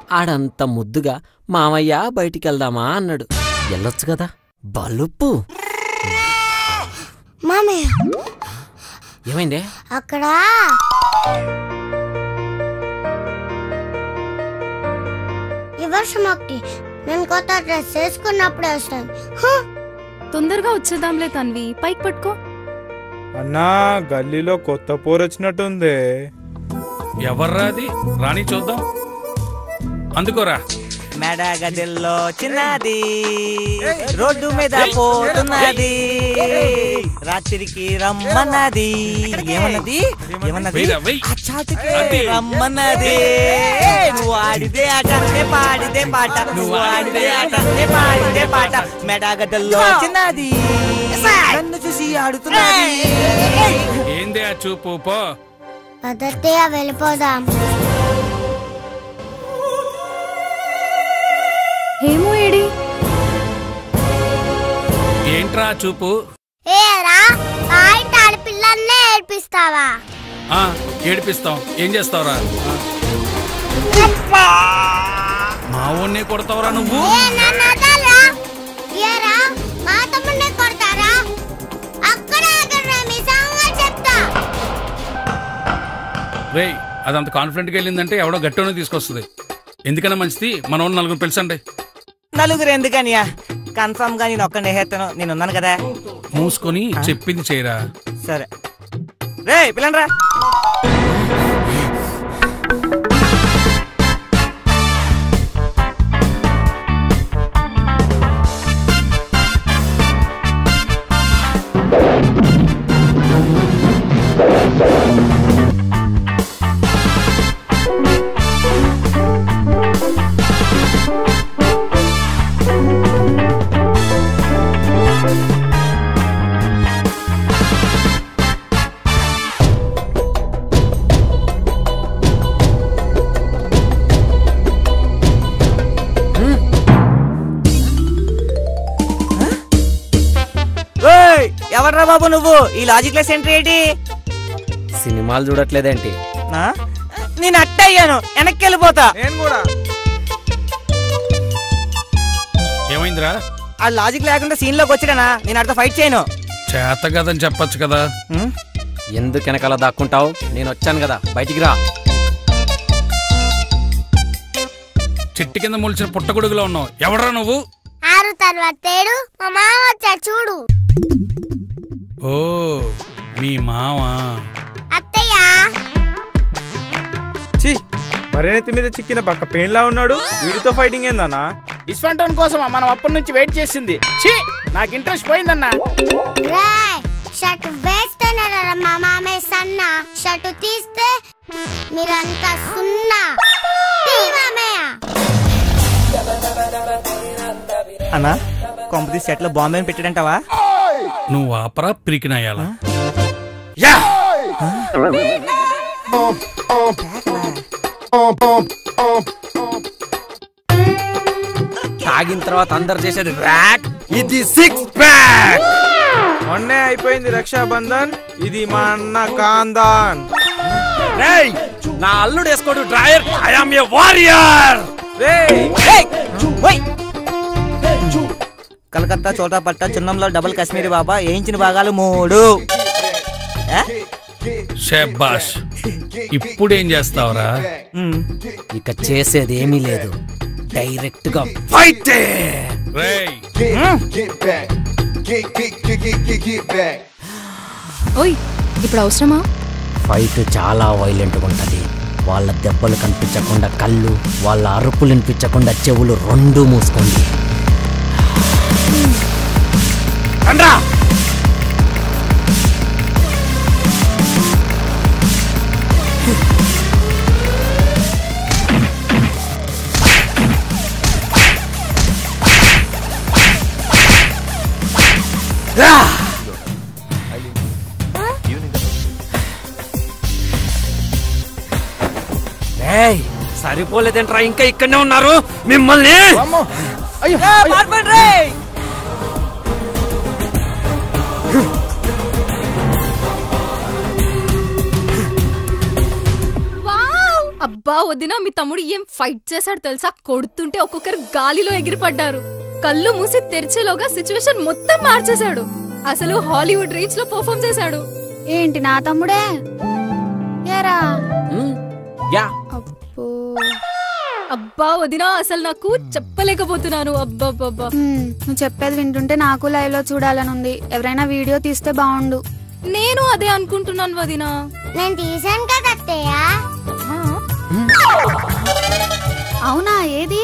ఆడంత ముద్దుగా మామయ్య బయటికెళ్దామా అన్నాడు వెళ్ళొచ్చు కదా బలుపు మామయ్య ఏమైందే అక్కడ ఈ వర్షం ఒకటి నేను కొత్త డ్రెస్ వేసుకున్నప్పుడే వస్తాను హ! తొందరగా వచ్చేద్దాంలే తన్వి పైకి పట్టుకో అన్నా గల్లీలో కొత్త పోరు వచ్చినట్టుంది ఎవర్రాది రాణి చూద్దాం అందుకోరా మెడ గదిల్లో చిన్నది రోడ్డు మీద పోతున్నది రాత్రికి రమ్మన్నది ఏమన్నది ఏమన్నది వెయ్యిరా, వెయ్యి. ఆ చాటుకి అది. రమ్మన్నది నువ్వు ఆడితే ఆట నే పాడితే పాట నువ్వు ఆడితే ఆట నే పాడితే పాట మెడ గదిల్లో చిన్నది నన్ను చూసి ఆడుతున్నది ఏందే ఆ చూపు పో పద్ధతిగా వెళ్ళిపోదాం ఏమో ఏడి ఏంట్రా ఆ చూపు ఏరా బయట ఆడపిల్లల్నే ఏడ్పిస్తావా ఆ ఏడిపిస్తాం ఏం చేస్తావురా మా ఊన్నే కొడతావురా నువ్వు ఏ నన్ను వదలరా? ఏరా మా తమ్ముడిని కొడతారా అక్కడ ఆగండి మీ సంగతి చెప్తా రేయ్ అదంత కాన్ఫిడెంట్గా వెళ్ళిందంటే ఎవడో గట్టోనే తీసుకొస్తుంది ఎందుకన్నా మంచిది మన వాళ్ళు నలుగురు పిలిచండి నలుగురు ఎందుకనియా కన్ఫర్మ్ గా నేను ఒక్కడే హేతను నేను ఉన్నాను కదా మూసుకొని చెప్పింది చేయరా సరే రే పిల్లండి రా ఓయ్ ఎవర్రా బాబు నువ్వు ఈ లాజిక్ లెస్ ఎంట్రీ ఏంటి సినిమాలు చూడట్లేదేంటి ఆ? నేను అట్ట అయ్యాను వెనక్కి వెళ్ళిపోతా నేను కూడా ఏమైందిరా ఆ లాజిక్ లేకుండా సీన్ లోకి వచ్చాడనా నేను అడితో ఫైట్ చేయను చేత కదని చెప్పొచ్చు కదా ఉం? ఎందుకు వెనకాల దాక్కుంటావు నేను వచ్చాను కదా బయటికి రా చెట్టు కింద మొలిచిన పుట్టగొడుగులో ఉన్నావు ఎవడరా నువ్వు ఆరు తర్వాత ఏడు మా మామ వచ్చా చూడు ఓ మీ మావా అత్తయ్య ఛీ మరేనెత్తి మీద చిక్కిన పక్క పెయిన్లా ఉన్నాడు వీడితో ఫైటింగ్ ఏందన్నా డిస్ఫంటోన్ కోసం మనం అప్పటి నుంచి వెయిట్ చేసింది ఛీ నాకు ఇంట్రెస్ట్ పోయిందన్నా రేయ్, షర్ట్ వేస్తేనే రా మా మామే సన్న షర్ట్ తీస్తే మీరంతా సున్నా తీ మామయ్య అన్నా కొంపతి సెట్ లో బాంబే పెట్టాడంటావా నువ్వు ఆపరా పిరికినాయాల తాగిన తర్వాత అందరు చేసేది ర్యాక్ ఇది సిక్స్ ప్యాక్ మొన్నే అయిపోయింది రక్షాబంధన్ ఇది మా అన్న కాందాన్ రేయ్ నా అల్లుడు వేసుకోడు drawer I am a warrior రేయ్ ఏయ్! ఓయ్! కలకత్తా చోటా పట్ట చున్నంలో డబుల్ కాశ్మీరీ బాబా వేయించిన భాగాలు మూడు ఏ? షెబ్బాష్ ఇప్పుడేం చేస్తావురా ఉమ్. ఇక చేసేది ఏమీ లేదు డైరెక్ట్ గా ఫైట్ రేయ్ ఓయ్ ఇప్పుడు అవసరమా ఫైట్ చాలా వైలెంట్గా ఉంటుంది వాళ్ళ దెబ్బలు కనిపించకుండా కళ్ళు వాళ్ళ అరుపులు వినిపించకుండా చెవులు రెండు మూసుకోండి రండ్రా! రా! రేయ్, సరిపోలేదేంట్రా ఇంకా ఇక్కడనే ఉన్నారు మిమ్మల్ని ఏ, పారిపోండి రేయ్! వావ్ అబ్బా వదిన మీ తమ్ముడు ఏం ఫైట్ చేశాడు తెలుసా కొడుతుంటే ఒక్కొక్కరు గాలిలో ఎగిరిపడ్డారు కళ్ళు మూసి తెరిచేలోగా సిచ్యువేషన్ మొత్తం మార్చేశాడు అసలు హాలీవుడ్ రేంజ్ లో పర్ఫామ్ చేశాడు ఏంటి నా తమ్ముడే ఏరా యా అబ్బో అబ్బా వదిన అసలు నాకు చెప్పలేకపోతున్నాను అబ్బబ్బబ్బా హ్మ్, నువ్వు చెప్పేది వింటుంటే నాకు లైవ్ లో చూడాలని ఉంది ఎవరైనా వీడియో తీస్తే బాగుండు నేను అదే అనుకుంటున్నాను వదిన నేను తీసాను కదా అత్తయ్య అవునా ఏది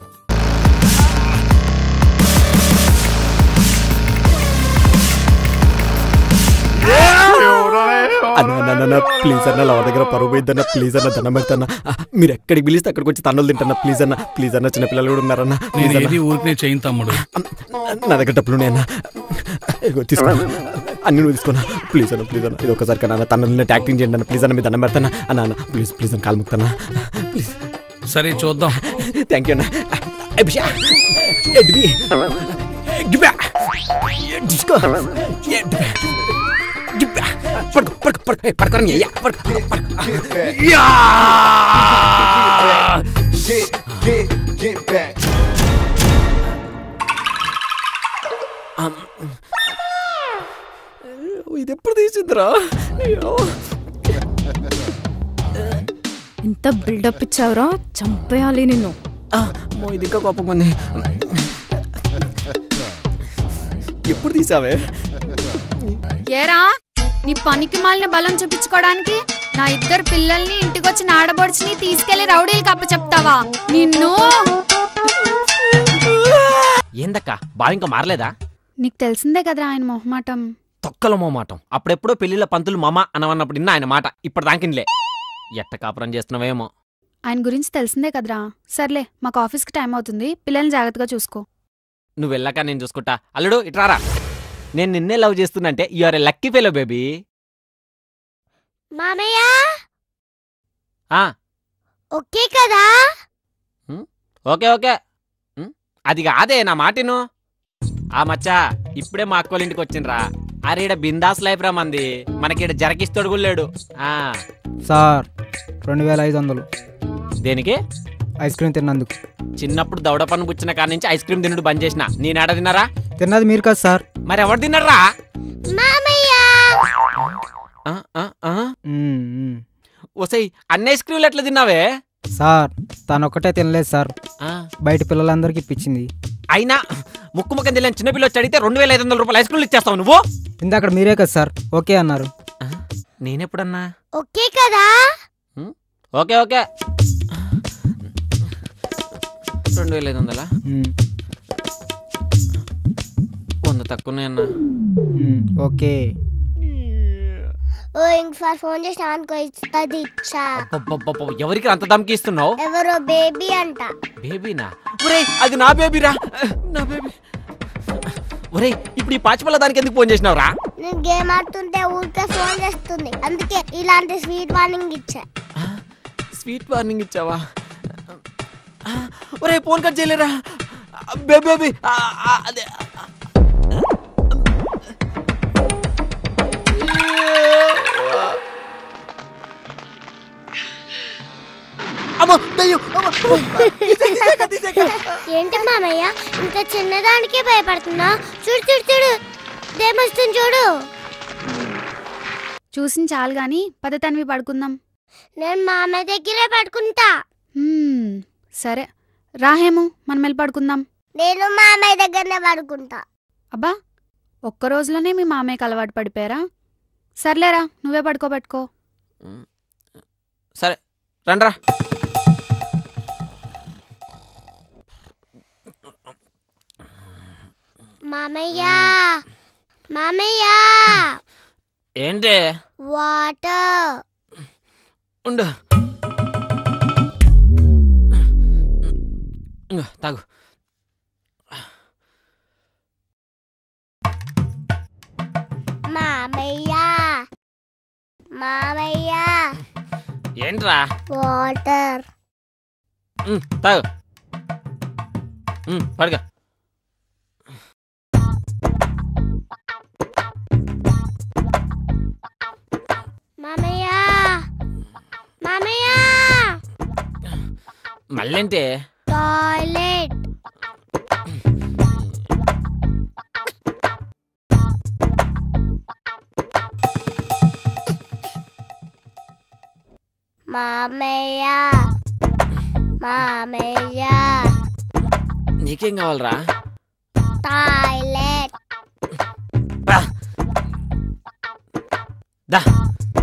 అన్న అన్న, అన్న ప్లీజ్ అన్న నా దగ్గర పరువు పోయిద్దన్న ప్లీజ్ అన్న దండం పెడతాన్న మీరు ఎక్కడికి పిలిస్తే అక్కడికి వచ్చి తన్నులు తింటన్నా ప్లీజ్ అన్న ప్లీజ్ అన్న చిన్నపిల్లలు కూడా ఉన్నారన్న నేను ప్లీజ్ అన్న ఏది ఊరికే చేయను తమ్ముడు నా దగ్గర డబ్బులు ఉన్నాయన్న ఇగో తీసుకో అన్ని నువ్వు తీసుకున్నా ప్లీజ్ అన్న ప్లీజ్ అన్న ఇది ఒకసారి కన్నా తన్నులు యాక్టింగ్ చేయండి అన్న ప్లీజ్ అన్న మీ దండం పెడతానా అన్న అన్న ప్లీజ్ ప్లీజ్ అన్న కాలు ముక్తానా ప్లీజ్ సరే చూద్దాం థ్యాంక్ యూ అన్న అభిషా ఎడ్బి గిబ్బా డిస్కో ఎడ్బి గిబ్బా పడుకో పడుకో పడుకో ఏ, పడుకోరా అయ్యా పడుకో పడుకో. Yeah Get, get, get back. ఇది ఎప్పుడు తీసిందిరా అయ్యో. ఇంత బిల్డప్ ఇచ్చావురా చంపేయాలి నిన్ను ఆ, అమ్మో, ఇది ఇంకా కోపంగా ఉంది ఎప్పుడు తీసావే ఏరా నీ పనికి మాలిన బలం చూపించుకోవడానికి నా ఇద్దరు పిల్లల్ని ఇంటికొచ్చి ఆడబడుచుని తీసుకెళ్లి రౌడీలకి అప్ప చెప్తావా నిన్ను ఏందక్క బాగా ఇంకా మారలేదా నీకు తెలిసిందే కదరా ఆయన మొహమాటం తొక్కల మోమాటం అప్పుడెప్పుడో పెళ్లిళ్ళ పంతులు మామ అనవన్నప్పుడు ఇన్న ఆయన మాట ఇప్పుడు దాకిన్లే ఎట్ట కాపురం చేస్తున్నావేమో ఆయన గురించి తెలిసిందే కదరా సర్లే మాకు ఆఫీస్కి టైం అవుతుంది పిల్లల్ని జాగ్రత్తగా చూసుకో నువ్వు వెళ్ళాక నేను చూసుకుంటా అల్లుడు ఇట్రారా నేను నిన్నే లవ్ చేస్తున్నంటే you are a lucky fellow baby మామయ్య ఆ ఓకే కదా ఓకే ఓకే ఉం? అది కాదే నా మాటిను ఆ మచ్చా ఇప్పుడే మా అక్కోళ్ళ ఇంటికి వచ్చిండ్రా అరే ఈడ బిందాస్ లైఫ్ రా మంది మనకి జరకిస్తోడు కూడా లేడు ఆ సార్ రెండు వేల ఐదు వందలు దేనికి ఐస్ క్రీమ్ తిన్నందుకు చిన్నప్పుడు దవడ పన్ను పుచ్చిన కాడ నుంచి ఐస్ క్రీమ్ తినుడు బంద్ చేసిన నేనాడ తిన్నారా తిన్నది మీరు కదా సార్ మరి ఎవరు తిన్నారా మామయ్య ఆ, ఆ, ఆ? మ్మ్, మ్మ్. ఒసై అన్ని ఐస్ క్రీమ్లు ఎట్లా తిన్నావే సార్ తను ఒక్కటే తినలేదు సార్ ఆ, బయట పిల్లలందరికీ ఇప్పించింది అయినా ముక్కు ముఖం తెలియని చిన్నపిల్ల వచ్చి అడిగితే రెండు వేల ఐదు వందల రూపాయలు ఐస్ క్రీమ్లు ఇచ్చేస్తావు నువ్వు ఇందాక మీరే కదా సార్ ఓకే అన్నారు ఆ, నేనెప్పుడన్నా ఓకే కదా ఓకే ఓకే రెండు వేల ఐదు వందలా మ్మ్, వంద తక్కువనే అన్నా మ్మ్, ఓకే ఓ ఇంకోసారి ఫోన్ చేసిన అనుకో ఇస్తుంది ఇచ్చా అబ్బబ్బబ్బబ్బ, ఎవరికి అంత దమ్కి ఇస్తున్నావు ఎవరో బేబీ అంట బేబీనా ఒరేయ్ అది నా బేబీరా నా బేబీ ఒరేయ్ ఇప్పుడు ఈ పాచిపల్ల దానికి ఎందుకు ఫోన్ చేసినావురా నేను గేమ్ ఆడుతుంటే ఊరికే ఫోన్ చేస్తుంది అందుకే ఇలాంటి స్వీట్ వార్నింగ్ ఇచ్చా స్వీట్ వార్నింగ్ ఇచ్చావా ఆ, ఒరే ఫోన్ కట్ చేయలేరా బేబీ బేబీ ఆ, ఆ, అదే అమ్మో దయ్యం అమ్మో తీసేయక, తీసేయక. ఏంటి మామయ్య ఇంత చిన్నదానికే భయపడుతున్నా చూడు చూడు చూడు దేమొస్తుంది చూడు చూసిన చాలు గాని పద తనవి పడుకుందాం నేను మామయ్య దగ్గరే పడుకుంటా మ్మ్, సరే రాహేము మనం వెళ్ళి పడుకుందాం నేను మామయ్య దగ్గరనే పడుకుంటా అబ్బా ఒక్క రోజులోనే మీ మామయ్యకి అలవాటు పడిపోయారా సర్లేరా నువ్వే పడుకోబెట్టుకో సరే రండ్రా మామయ్య మామయ్య ఏంటి వాటర్ ఉండు ఇంగో, తాగు మామయ్య మామయ్య ఏంట్రా వాటర్ ఉమ్, తాగు ఉమ్, పడుకో మామయ్య మామయ్య మళ్ళేంటే టాయిలెట్ మామయ్య మామయ్య నీకేం కావాలరా టాయిలెట్ దా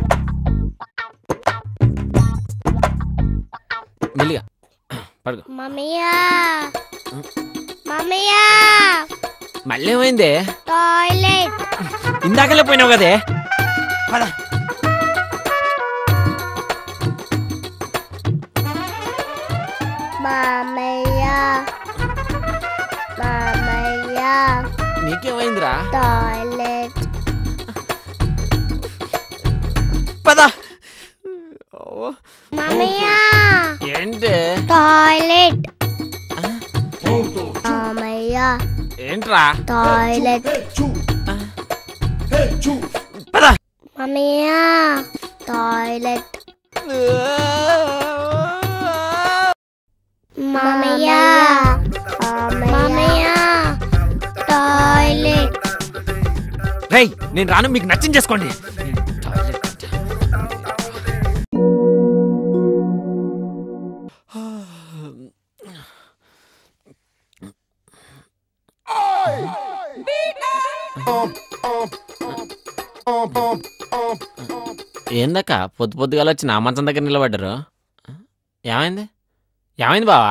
మెల్లిగా పడుకో మమ్మయ్య మమ్మయ్య మళ్ళీ ఏమైందే టాయిలెట్ ఇందాకలే పోయినావు కదే పద మామయ్య మామయ్య నీకేమైందిరా టాయిలెట్ పద మామయ్య ఏంటి టాయిలెట్ మామయ్య ఏంట్రా టాయిలెట్ పద మామయ్య టాయిలెట్ మామయ్య మామయ్య టాయిలెట్ రేయ్ నేను రాను మీకు నచ్చింది చేసుకోండి ఏందక్క పొద్దు పొద్దుగాల వచ్చి నా మంచం దగ్గర నిలబడ్డారు ఏమైంది ఏమైంది బావా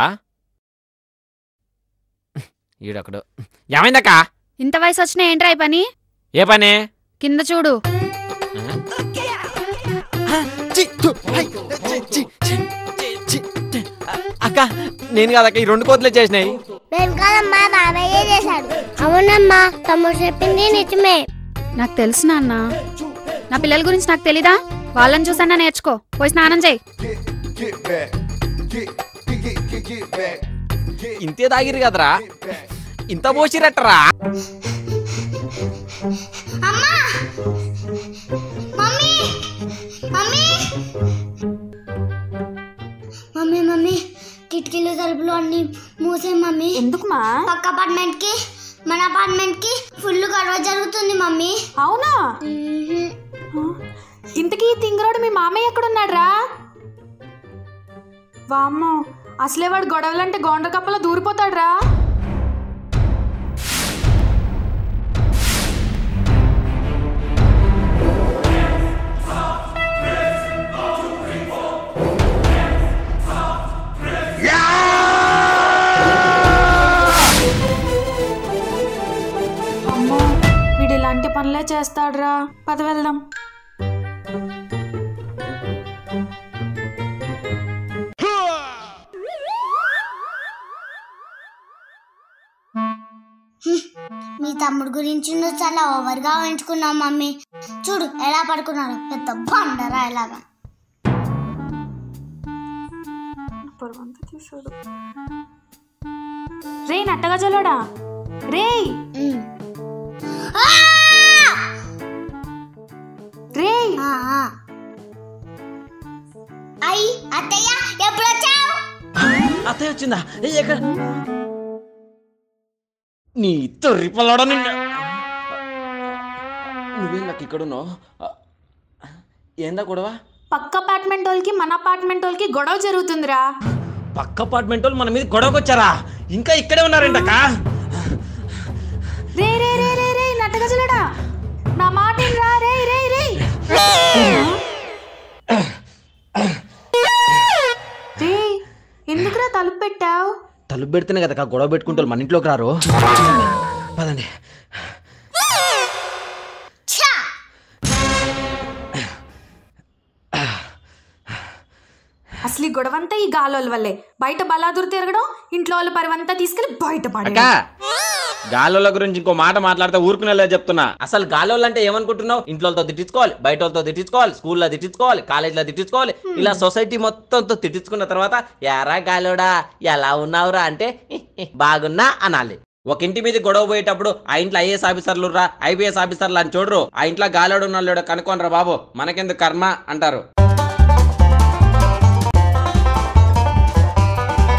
ఈడొకడు ఏమైందక్క ఇంత వయసు వచ్చిన ఏంట్రా ఈ పని ఏ పని కింద చూడు అక్క నేను కాదక్క ఈ రెండు కోతులే చేసినాయి నేను కాదమ్మా బాబాయ్యే చేశాడు అవునమ్మా తమ్ముడు చెప్పింది నిజమే నాకు తెలుసు నాన్న నా పిల్లల గురించి నాకు తెలీదా వాళ్ళని చూసన్నా నేర్చుకో పోయి స్నానం చేయి Get back. Get, get, get, get, get back. ఇంతే తాగిరు కదరా ఇంత పోసిరట్టరా అమ్మా మమ్మీ మమ్మీ మమ్మీ మమ్మీ కిటికీలు తలుపులు అన్ని మూసే మమ్మీ ఎందుకు మా పక్క అపార్ట్మెంట్ కి మన అపార్ట్మెంట్ కి ఫుల్ గొడవ జరుగుతుంది మమ్మీ అవునా ఇంతకీ ఈ తింగరోడు మీ మామయ్య ఎక్కడున్నాడ్రా వామ్మో అసలే వాడు గొడవలంటే గోండ్ర కప్పలో దూరిపోతాడ్రా అమ్మో వీడు ఇలాంటి పనులే చేస్తాడ్రా పద వెళ్దాం మీ తమ్ముడు గురించి నువ్వు చాలా ఓవర్ గా ఊహించుకున్నావు మమ్మీ చూడు ఎలా పడుకున్నాడు పెద్ద బండరా ఇలాగా రే నట్టగజలోడా రే రే అయ్యి అత్తయ్య ఎప్పుడు వచ్చావు అత్తయ్య వచ్చిందా ఏ, ఎక్కడ నీ తొర్రి పొలడ నువ్వేం నాకు ఇక్కడున్నావు ఏందా గొడవ పక్క అపార్ట్మెంట్ వాళ్ళకి మన అపార్ట్మెంట్ వాళ్ళకి గొడవ జరుగుతుందిరా పక్క అపార్ట్మెంట్ వాళ్ళు మన మీద గొడవకు వచ్చారా ఇంకా ఇక్కడే ఉన్నారంటక్క రే రే రే రే రే నట్టగజలోడా నా మాట రా రే రే రే రే ఎందుకురా తలుపు పెట్టావు తలుపు పెడితేనే కదా గొడవ పెట్టుకుంటారు మన ఇంట్లోకి రారు పదండి అసలు ఈ గొడవంతా ఈ గాలోల వల్లే బయట బలాదురు తిరగడం ఇంట్లో వాళ్ళ పరివంతా తీసుకెళ్లి బయట అక్క పడేయడం గాలోళ్ళ గురించి ఇంకో మాట మాట్లాడితే ఊరుకునేలా చెప్తున్నా అసలు గాలోళ్ళు అంటే ఏమనుకుంటున్నావు ఇంట్లోతో తిట్టించుకోవాలి బయట వాళ్ళతో తిట్టించుకోవాలి స్కూల్లో తిట్టించుకోవాలి కాలేజీలో తిట్టించుకోవాలి ఇలా సొసైటీ మొత్తంతో తిట్టించుకున్న తర్వాత యారా గాలోడా ఎలా ఉన్నావురా అంటే బాగున్నా అనాలి ఒక ఇంటి మీద గొడవ పోయేటప్పుడు ఆ ఇంట్లో ఐఏఎస్ ఆఫీసర్లు రా ఐపీఎస్ ఆఫీసర్లు అని చూడరు ఆ ఇంట్లో గాలోడు ఉన్నాడు కనుక్కోనరా బాబు మనకెందుకు కర్మ అంటారు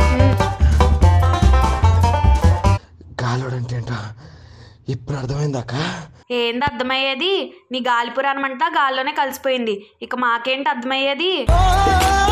ఇప్పుడు అర్థమైందాక ఏంది అర్థమయ్యేది నీ గాలి పురాణం అంతా గాల్లోనే కలిసిపోయింది ఇక మాకేంటి అర్థమయ్యేది